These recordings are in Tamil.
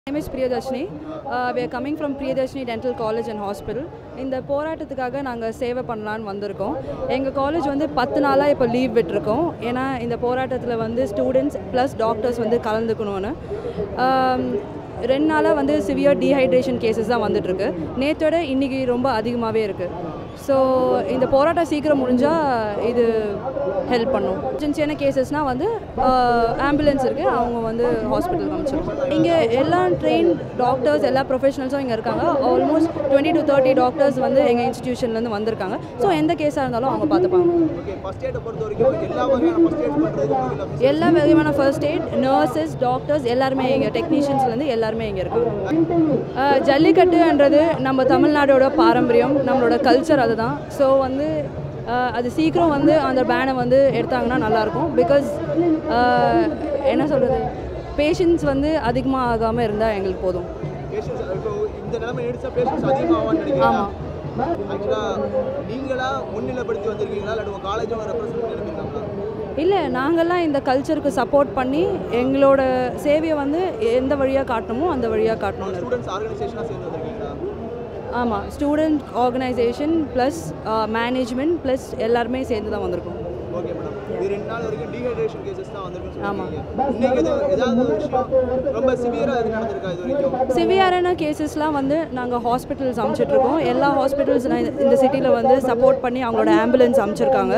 name is Priyadarshini. Uh, we are coming from Priyadarshini Dental College and Hospital. இந்த போராட்டத்துக்காக நாங்கள் சேவை பண்ணலான்னு வந்திருக்கோம் எங்கள் காலேஜ் வந்து பத்து நாளாக இப்போ லீவ் விட்டுருக்கோம் ஏன்னா இந்த போராட்டத்தில் வந்து ஸ்டூடெண்ட்ஸ் ப்ளஸ் டாக்டர்ஸ் வந்து கலந்துக்கணும்னு Um, ரெண்டு நாளாக வந்து சிவியர் டீஹைட்ரேஷன் கேசஸ் தான் வந்துட்டுருக்கு நேற்றோட இன்றைக்கி ரொம்ப அதிகமாகவே இருக்குது ஸோ இந்த போராட்டம் சீக்கிரம் முடிஞ்சால் இது ஹெல்ப் பண்ணும் எமர்ஜென்சியான கேசஸ்னால் வந்து ஆம்புலன்ஸ் இருக்குது அவங்க வந்து ஹாஸ்பிட்டலுக்கு அனுப்பிச்சிடும் இங்கே எல்லா ட்ரெயின் டாக்டர்ஸ் எல்லா ப்ரொஃபஷனல்ஸும் இங்கே இருக்காங்க almost twenty to thirty doctors வந்து எங்கள் இன்ஸ்டிடியூஷன்லேருந்து வந்திருக்காங்க ஸோ எந்த கேஸாக இருந்தாலும் அவங்க பார்த்துப்பாங்க ஓகே ஃபர்ஸ்ட் எய்டை பொறுத்த வரைக்கும் எல்லா வகையான ஃபர்ஸ்ட் எய்ட் பண்ணுறதுக்கு உங்களுக்கு எல்லா விதமான ஃபர்ஸ்ட் எய்ட் நர்சஸ் டாக்டர்ஸ் எல்லாருமே இங்கே டெக்னீஷியன்ஸ்லேருந்து எல்லாருமே இங்கே இருக்காங்க அஹ், ஜல்லிக்கட்டுன்றது நம்ம தமிழ்நாடோட பாரம்பரியம் நம்மளோட கல்ச்சர் அதுதான் ஸோ வந்து அஹ், அது சீக்கிரம் வந்து அந்த பேனை வந்து எடுத்தாங்கன்னா நல்லாயிருக்கும் பிகாஸ் என்ன சொல்கிறது பேஷண்ட்ஸ் வந்து அதிகமாக ஆகாமல் இருந்தால் எங்களுக்கு போதும் பேஷண்ட்ஸ் இப்போ இந்த நிலைமை எடுத்தா பேஷண்ட்ஸ் அதிகமாகான்னு நினைக்கிறீங்களா ஆமாம் ஆக்சுவலாக நீங்களா முன்னிலைப்படுத்தி வந்திருக்கீங்களா இல்லை உங்கள் காலேஜோட ரெப்ரசன்ட் பண்ணியிருக்கீங்களா இல்லை நாங்கள்லாம் இந்த கல்ச்சருக்கு சப்போர்ட் பண்ணி எங்களோட சேவையை வந்து எந்த வழியாக காட்டணுமோ அந்த வழியாக காட்டணும்னு இருக்கோம் ஸ்டூடெண்ட்ஸ் ஆர்கனைசேஷனாக சேர்ந்து வந்திருக்கீங்களா ஆமாம் student organization plus management plus எல்லாருமே சேர்ந்து தான் வந்திருக்கோம் ஓகே மேடம் இது ரெண்டு நாள் வரைக்கும் டீஹைட்ரேஷன் கேசஸ் தான் வந்திருக்குன்னு ஆமா. சொல்லிருக்கீங்க இன்னைக்கு எதுவும் ஏதாவது ஒரு விஷயம் ரொம்ப சிவியராக எது நடந்திருக்கா இது வரைக்கும் சிவியரான கேசஸ்லாம் வந்து நாங்கள் ஹாஸ்பிட்டல்ஸ் அமுச்சிட்ருக்கோம் எல்லா ஹாஸ்பிட்டல்ஸ் இந்த சிட்டியில் வந்து சப்போர்ட் பண்ணி அவங்களோட ஆம்புலன்ஸ் அமுச்சிருக்காங்க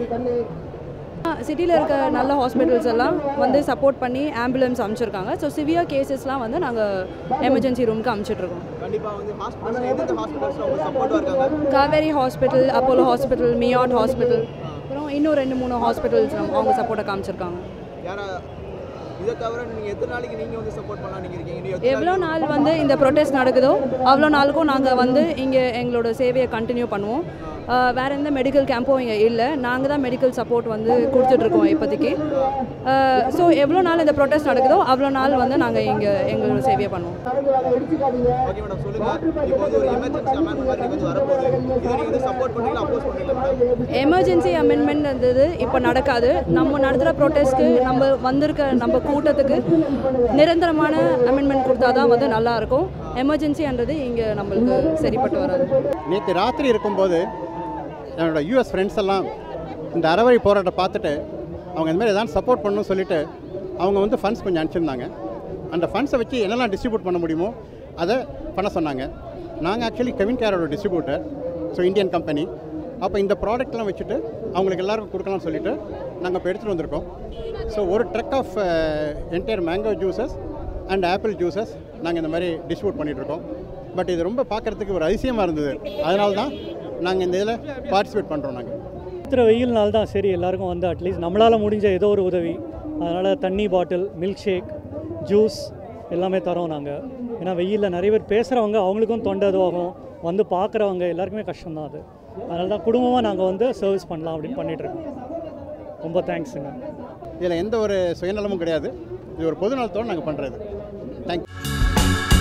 சிட்டியில் இருக்க நல்ல ஹாஸ்பிட்டல்ஸ் எல்லாம் வந்து சப்போர்ட் பண்ணி ஆம்புலன்ஸ் அமுச்சிருக்காங்க ஸோ சிவியர் கேசஸ்லாம் வந்து நாங்கள் எமர்ஜென்சி ரூமுக்கு அமுச்சிட்ருக்கோம் கண்டிப்பாக வந்து ஹாஸ்பிட்டல்ஸ் எந்தெந்த ஹாஸ்பிட்டல்ஸ் உங்களுக்கு சப்போர்ட்டாக இருக்காங்க Kauvery hospital Apollo hospital MIOT hospital அப்புறம் இன்னும் ரெண்டு மூணு ஹாஸ்பிட்டல்ஸ் அவங்க சப்போர்ட்டை காமிச்சிருக்காங்க யாரா இதை தவிர நீங்கள் எத்தனை நாளைக்கு நீங்கள் வந்து சப்போர்ட் பண்ணலாம் நீங்கள் இருக்கீங்க நீங்க எத்தனை எவ்வளோ நாள் வந்து இந்த ப்ரொட்டஸ்ட் நடக்குதோ அவ்வளோ நாளுக்கும் நாங்கள் வந்து இங்கே எங்களோட சேவையை கண்டினியூ பண்ணுவோம் ஆஹ் வேற எந்த மெடிக்கல் கேம்பும் இங்கே இல்லை நாங்கள் தான் மெடிக்கல் சப்போர்ட் வந்து கொடுத்துட்ருக்கோம் இப்போதைக்கு ஸோ எவ்வளோ நாள் இந்த ப்ரொட்டஸ்ட் நடக்குதோ அவ்வளோ நாள் வந்து நாங்கள் இங்கே எங்களோட சேவையை பண்ணுவோம் ஓகே மேடம் சொல்லுங்க இப்போ வந்து ஒரு எமர்ஜென்சி அமெண்ட்மெண்ட் மாதிரி வந்து வரப்போகுது இதை நீங்கள் வந்து சப்போர்ட் பண்ணுறீங்களா அப்போஸ் பண்ணுறீங்களா மேடம் எமர்ஜென்சி அமெண்ட்மெண்ட் இருந்தது இப்போ நடக்காது நம்ம நடத்துகிற ப்ரொட்டஸ்ட்க்கு நம்ம வந்திருக்க நம்ம கூட்டத்துக்கு நிரந்தரமான அமெண்ட்மெண்ட் கொடுத்தா தான் வந்து நல்லாயிருக்கும் எமர்ஜென்சின்றது இங்கே நம்மளுக்கு சரிப்பட்டு வராது நேற்று ராத்திரி இருக்கும்போது என்னோட யூஎஸ் ஃப்ரெண்ட்ஸ் எல்லாம் இந்த அறவழி போராட்டம் பார்த்துட்டு அவங்க இந்த மாதிரி எதாவது சப்போர்ட் பண்ணணும்னு சொல்லிட்டு அவங்க வந்து ஃபண்ட்ஸ் கொஞ்சம் அனுப்பிச்சிருந்தாங்க அந்த ஃபண்ட்ஸை வச்சு என்னெல்லாம் டிஸ்ட்ரிபியூட் பண்ண முடியுமோ அதை பண்ண சொன்னாங்க நாங்கள் ஆக்சுவலி கெவின் கேரோட டிஸ்ட்ரிபியூட்டர் ஸோ இந்தியன் கம்பெனி அப்போ இந்த ப்ராடக்ட்லாம் வச்சுட்டு அவங்களுக்கு எல்லாருக்கும் கொடுக்கலாம்னு சொல்லிட்டு நாங்கள் இப்போ எடுத்துகிட்டு வந்திருக்கோம் ஸோ ஒரு truck of entire mango juices and apple juices நாங்கள் இந்த மாதிரி டிஸ்ட்ரிபியூட் பண்ணிகிட்ருக்கோம் பட் இது ரொம்ப பார்க்குறதுக்கு ஒரு அதிசயமாக இருந்தது அதனால தான் நாங்கள் இந்த இதில் பார்ட்டிசிபேட் பண்ணுறோம் நாங்கள் இருக்கிற வெயில் நாள் தான் சரி எல்லாருக்கும் வந்து அட்லீஸ்ட் நம்மளால் முடிஞ்ச ஏதோ ஒரு உதவி அதனால் தண்ணி பாட்டில் மில்க் ஷேக் ஜூஸ் எல்லாமே தரோம் நாங்கள் ஏன்னா வெயிலில் நிறைய பேர் பேசுகிறவங்க அவங்களுக்கும் தொண்டை இதுவாகும் வந்து பார்க்குறவங்க எல்லாருக்குமே கஷ்டம்தான் அது அதனால தான் குடும்பமாக நாங்கள் வந்து சர்வீஸ் பண்ணலாம் அப்படின்னு பண்ணிட்டு இருக்கோம் ரொம்ப தேங்க்ஸுங்க இதில் எந்த ஒரு சுயநலமும் கிடையாது இது ஒரு பொது நலத்தோடு நாங்கள் பண்ணுறது தேங்க்யூ